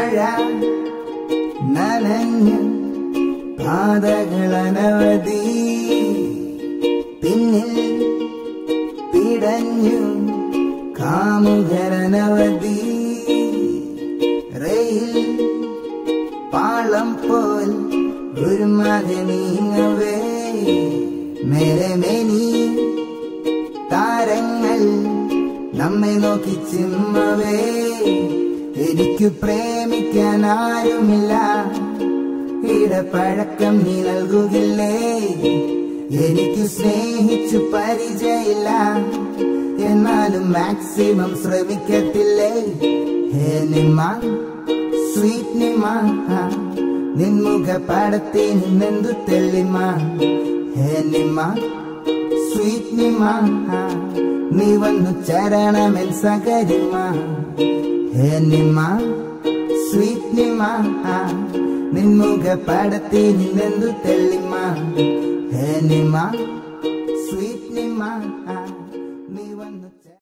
മഴ നനഞ്ഞു പാതകളനവധി പിന്നിൽ പിടഞ്ഞു കാമുകരനവധി റെയിൽ പാളം പോൽ ഒരു മകനീങ്ങവേ മേലെ മേനി താരങ്ങൾ നമ്മെ നോക്കി ചിമ്മവേ എനിക്ക് പ്രേമിക്കാൻ ആരുമില്ല ഇടപ്പഴക്കം നീ നൽകുകില്ലേ എനിക്ക് സ്നേഹിച്ചു പരിചയമില്ല എന്നാലും മാക്സിമം ശ്രമിക്കത്തില്ലേ ഹേ നിമ്മ സ്വീറ്റ് നിമ്മ നിൻമുഖ പടത്തിൽ നിന്നെന്തു തെള്ളിമ ഹേ നിമ്മ സ്വീറ്റ് നിമ്മ നീ വന്നു ചരണമെൻ സകരിമ ഹേ നിമ്മ സ്വീറ്റ് നിമ്മ നിൻമുഖ പടത്തിൽ നിന്നെന്തു തെള്ളിമ ഹേ നിമ്മ സ്വീറ്റ് നിമ്മ